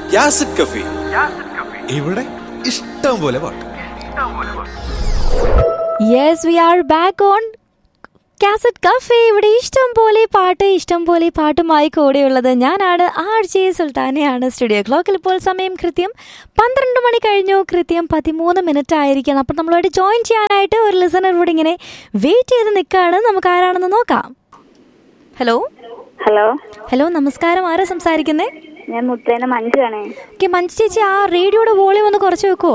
യാസിഡ് കഫി ഇവിടെ ഇഷ്ടം പോലെ പാട്ട് yes we are back on cassette cafe ഇവിടെ ഇഷ്ടം പോലെ പാട്ട് ഇഷ്ടം പോലെ പാട്ടുമായി കൂടെയുള്ളത് ഞാനാണ് ആർ ജെ സുൽത്താനയാണ് സ്റ്റുഡിയോ ക്ലോക്കിൽ ഇപ്പോൾ സമയം കൃത്യം പന്ത്രണ്ട് മണി കഴിഞ്ഞു കൃത്യം പതിമൂന്ന് മിനിറ്റ് ആയിരിക്കണം അപ്പം നമ്മളോട് ജോയിൻ ചെയ്യാനായിട്ട് ഒരു ലിസണർ ഇവിടെ ഇങ്ങനെ വെയിറ്റ് ചെയ്ത് നിൽക്കുകയാണ് നമുക്ക് ആരാണെന്ന് നോക്കാം ഹലോ ഹലോ ഹലോ നമസ്കാരം ആരാ സംസാരിക്കുന്നേ ഞാൻ മുത്തേന മഞ്ജുവാണ് ഓക്കെ മഞ്ജു ചേച്ചി ആ റേഡിയോയുടെ വോളിയം ഒന്ന് കുറച്ച് വെക്കുമോ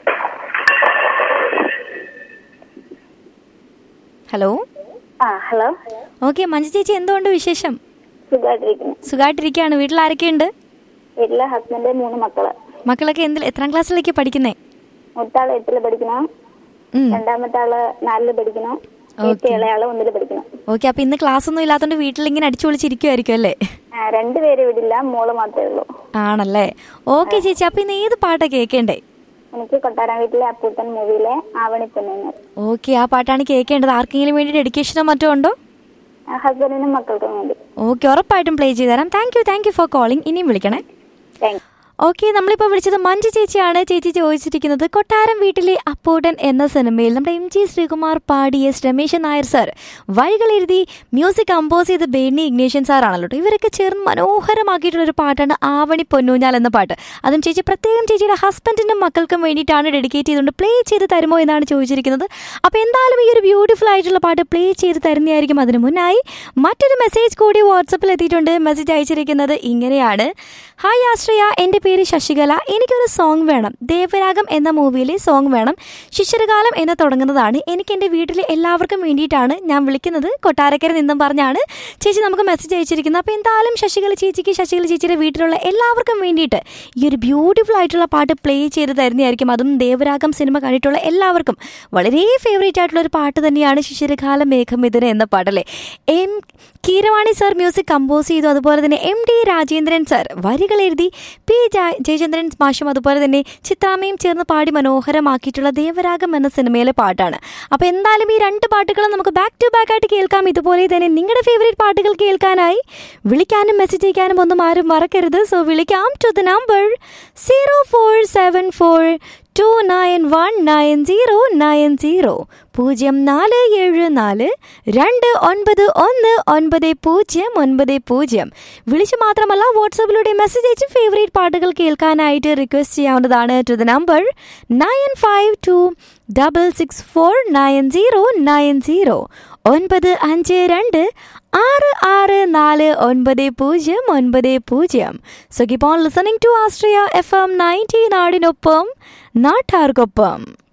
ഹലോ ആ ഹലോ ഓക്കെ മഞ്ജു ചേച്ചി എന്തുകൊണ്ട് വിശേഷം സുഖമായിട്ടിരിക്കുന്നു സുഖമായിട്ടിരിക്കുകയാണ് വീട്ടിൽ ആരൊക്കെയുണ്ട് വീട്ടിലെ ഹസ്ബൻഡ് മൂന്ന് മക്കള് മക്കളൊക്കെ എന്തിൽ എത്രാം ക്ലാസ്സിലേക്ക് പഠിക്കുന്നേ മൂത്താള് എട്ടില് പഠിക്കണം ഉം. രണ്ടാമത്തെ ആള് നാലില് പഠിക്കണം ഏറ്റവും ഇളയാള് ഒന്നില് പഠിക്കണം ഓക്കെ അപ്പൊ ഇന്ന് ക്ലാസ് ഒന്നും ഇല്ലാത്തതുകൊണ്ട് വീട്ടിൽ ഇങ്ങനെ അടിച്ചു പൊളിച്ചിരിക്കുമായിരിക്കും അല്ലേ ആ, രണ്ടുപേര് വിടില്ല മോള് മാത്രമേ ഉള്ളൂ ആണല്ലേ ഓക്കെ ചേച്ചി അപ്പൊ ഇന്ന് ഏത് പാട്ടാ കേൾക്കേണ്ടേ എനിക്ക് കൊട്ടാരം വീട്ടിലെ അപ്പൂട്ടൻ മൂവിയിലെ ആവണിപ്പൊന്നു ഓക്കെ ആ പാട്ടാണ് കേൾക്കേണ്ടത് ആർക്കെങ്കിലും വേണ്ടി ഡെഡിക്കേഷനോ മറ്റോ ഉണ്ടോ ഹസ്ബൻഡിനും മക്കൾക്കും വേണ്ടി ഓക്കെ ഉറപ്പായിട്ടും പ്ലേ ചെയ്ത് തരാം thank you thank you for calling ഇനിയും വിളിക്കണേ താങ്ക് ഓക്കെ നമ്മളിപ്പോൾ വിളിച്ചത് മഞ്ജു ചേച്ചിയാണ് ചേച്ചി ചോദിച്ചിരിക്കുന്നത് കൊട്ടാരം വീട്ടിലെ അപ്പൂട്ടൻ എന്ന സിനിമയിൽ നമ്മുടെ എം ജി ശ്രീകുമാർ പാടിയ എസ് രമേശൻ നായർ സാർ വരികൾ എഴുതി മ്യൂസിക് കമ്പോസ് ചെയ്ത ബേണി ഇഗ്നേഷ്യൻ സാറാണല്ലോ കേട്ടോ ഇവരൊക്കെ ചേർന്ന് മനോഹരമാക്കിയിട്ടുള്ള ഒരു പാട്ടാണ് ആവണി പൊന്നൂഞ്ഞാൽ എന്ന പാട്ട് അതും ചേച്ചി പ്രത്യേകം ചേച്ചിയുടെ ഹസ്ബൻഡിനും മക്കൾക്കും വേണ്ടിയിട്ടാണ് ഡെഡിക്കേറ്റ് ചെയ്തുകൊണ്ട് പ്ലേ ചെയ്ത് തരുമോ എന്നാണ് ചോദിച്ചിരിക്കുന്നത് അപ്പോൾ എന്തായാലും ഈ ഒരു ബ്യൂട്ടിഫുൾ ആയിട്ടുള്ള പാട്ട് പ്ലേ ചെയ്ത് തരുന്നതായിരിക്കും അതിന് മുന്നായി മറ്റൊരു മെസ്സേജ് കൂടി വാട്സപ്പിൽ എത്തിയിട്ടുണ്ട് മെസ്സേജ് അയച്ചിരിക്കുന്നത് ഇങ്ങനെയാണ് ഹായ് ആശ്രയ എൻ്റെ പേര് ശശികല എനിക്കൊരു സോങ് വേണം ദേവരാഗം എന്ന മൂവിയിലെ സോങ് വേണം ശിശിരകാലം എന്ന് തുടങ്ങുന്നതാണ് എനിക്ക് എൻ്റെ വീട്ടിലെ എല്ലാവർക്കും വേണ്ടിയിട്ടാണ് ഞാൻ വിളിക്കുന്നത് കൊട്ടാരക്കര നിന്നും പറഞ്ഞാണ് ചേച്ചി നമുക്ക് മെസ്സേജ് അയച്ചിരിക്കുന്നത് അപ്പോൾ എന്തായാലും ശശികല ചേച്ചിക്ക് ശശികല ചേച്ചിയുടെ വീട്ടിലുള്ള എല്ലാവർക്കും വേണ്ടിയിട്ട് ഈ ഒരു ബ്യൂട്ടിഫുൾ ആയിട്ടുള്ള പാട്ട് പ്ലേ ചെയ്ത് തരുന്നതായിരിക്കും അതും ദേവരാഗം സിനിമ കണ്ടിട്ടുള്ള എല്ലാവർക്കും വളരെ ഫേവറേറ്റ് ആയിട്ടുള്ള ഒരു പാട്ട് തന്നെയാണ് ശിശിരകാല മേഘമിഥുന എന്ന പാട്ടല്ലേ M Keeravani sir music compose ചെയ്തു അതുപോലെ തന്നെ എം ഡി രാജേന്ദ്രൻ സർ വരികൾ എഴുതി പി ജയ- ജയചന്ദ്രൻ മാഷും അതുപോലെ തന്നെ ചിത്രാമ്മയും ചേർന്ന് പാടി മനോഹരമാക്കിയിട്ടുള്ള ദേവരാഗം എന്ന സിനിമയിലെ പാട്ടാണ് അപ്പോൾ എന്തായാലും ഈ രണ്ട് പാട്ടുകളും നമുക്ക് ബാക്ക് ടു ബാക്ക് ആയിട്ട് കേൾക്കാം ഇതുപോലെ തന്നെ നിങ്ങളുടെ ഫേവറേറ്റ് പാട്ടുകൾ കേൾക്കാനായി വിളിക്കാനും മെസ്സേജ് അയക്കാനും ഒന്നും ആരും മറക്കരുത് സോ വിളിക്കാം to the number zero four seven four two nine one nine zero nine zero പൂജ്യം നാല് ഏഴ് നാല് രണ്ട് ഒൻപത് ഒന്ന് ഒൻപത് പൂജ്യം ഒൻപത് പൂജ്യം വിളിച്ച് മാത്രമല്ല വാട്സാപ്പിലൂടെ മെസ്സേജ് അയച്ച് ഫേവറേറ്റ് പാട്ടുകൾ കേൾക്കാനായിട്ട് റിക്വസ്റ്റ് ചെയ്യാവുന്നതാണ് to the number nine five two double six four nine zero nine zero ഒൻപത് അഞ്ച് രണ്ട് ആറ് ആറ് നാല് ഒൻപത് പൂജ്യം ഒൻപത് പൂജ്യം so keep on listening to Astria F M ninety നാടിനൊപ്പം നാട്ടാർക്കൊപ്പം